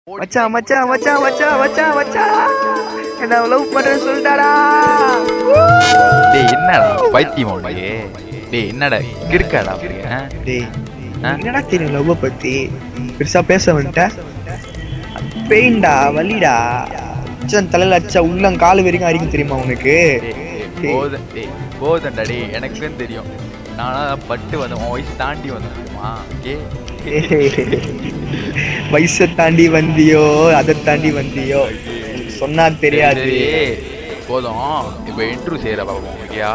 மச்சான் மச்சான் மச்சான் மச்சான் மச்சான் மச்சான் என்ன லவ் பண்றேன்னு சொல்லிட்டாடா டேய் என்னடா பைத்தியம் உனக்கு டேய் என்னடா கிறுக்காடா அப்படியே டேய் ஆ? என்னடா தெரியும் லவ் பத்தி பெருசா பேச வந்துட்ட பெயின்டா வலிடா மச்சான் தலையில அடிச்சா உள்ளம் கால் வரைக்கும் அடிக்கும் தெரியுமா உனக்கு போதும் டேய் போதும்டா டேய் எனக்கும் தெரியும் நானா பட்டு வந்தேன் உன் வயசு தாண்டி வந்தேன் தெரியுமா ஏ வயசை தாண்டி வந்தியோ அதை தாண்டி வந்தியோ சொன்னா தெரியாது சரி, போதும் இப்போ இன்ட்ரூ செய்யற பாப்போம் ஓகேயா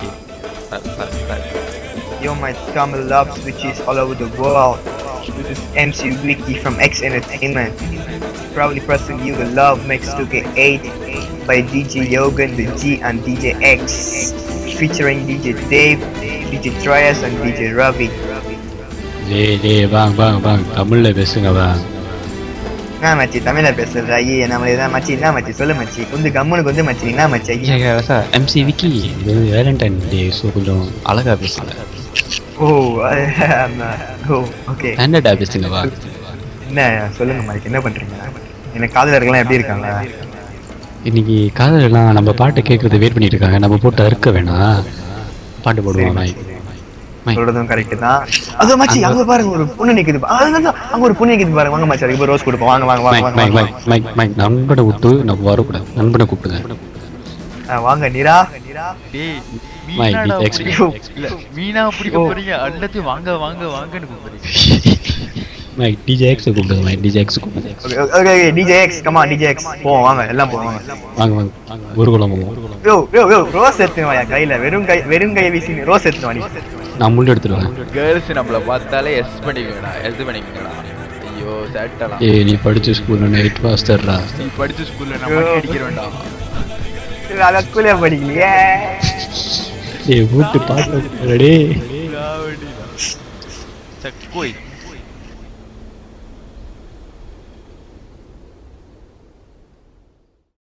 Yo, my Tamil loves which is all over the world. This is MC Wiki from X Entertainment. Proudly pressing you the love mix 2K8 by DJ Yogan, the G and DJ X. Featuring DJ Dave, DJ Trias and DJ Ravi. டேய் டேய் வாங்க வாங்க வாங்க தமிழ்ல பேசுங்க வாங்க என்ன மச்சி தமிழ பேசுறது ஐயே நம்ம இதான் மச்சி என்ன மச்சி சொல்லு மச்சி கொஞ்சம் கம்முனுக்கு வந்து மச்சி என்ன மச்சி ஐயே சார் எம்சி விக்கி இது வேலண்டைன் டே ஸோ கொஞ்சம் அழகா பேசுங்க ஓ ஆமா. ஓ ஓகே ஸ்டாண்டர்டா பேசுங்க வா என்ன சொல்லுங்க மச்சி என்ன பண்றீங்க எனக்கு காதலர்கள்லாம் எப்படி இருக்காங்க இன்னைக்கு காதலாம் நம்ம பாட்டை கேட்கறது வெயிட் பண்ணிட்டு இருக்காங்க நம்ம போட்டு அறுக்க வேணாம் பாட்டு போடுவோம் மை மை சொல்றதும் கரெக்ட் தான் அது மச்சி அங்க பாருங்க ஒரு பொண்ணு நிக்குது பா- அதுதான் தான், அங்க ஒரு பொண்ணு நிக்குது பாருங்க வாங்க மச்சி அதுக்கு போய் ரோஸ் கொடுப்போம் வாங்க வாங்க வாங்க மைக் வாங்க மைக் வாங்க மைக் மைக் மைக் நண்பனை விட்டு நம்ம வரக்கூடாது நண்பனை கூப்பிடுங்க ஆ, வாங்க நீரா டேய் மை, மீனாடா நீ ex- பிடிக்க- இல்ல மீனா பிடிக்க போறீங்க அல்லது வாங்க வாங்க வாங்கன்னு கூப்பிடுறீங்க மைக் டிஜே எக்ஸ் கூப்பிடுங்க மைக் டிஜே எக்ஸ் கூப்பிடுங்க okay okay DJ X comma DJ X போவோம் வாங்க எல்லாம் போவோம் வாங்க வாங்க வாங்க ஒரு குளம் போவோம் யோ யோ யோ ரோஸ் எடுத்துன்னு வாயா கையில வெறும் கை வெறும் கையை வீசி ரோஸ் எடுத்துன்னு வா நீ நான் முள்ளு எடுத்துருவேன் கேர்ள்ஸ் நம்மள பார்த்தாலே எஸ் பண்ணிக்கடா எஸ் பண்ணிக்கடா ஐயோ சேட்டலாம் ஏய் நீ படிச்ச ஸ்கூல்ல நைட் மாஸ்டர்ரா நீ படிச்ச ஸ்கூல்ல நான் மணி அடிக்கிற வேண்டாம் அத ஸ்கூல்ல படிக்கலையே ஏய் வீட்டு பாட்டு டேய் சக்கோய்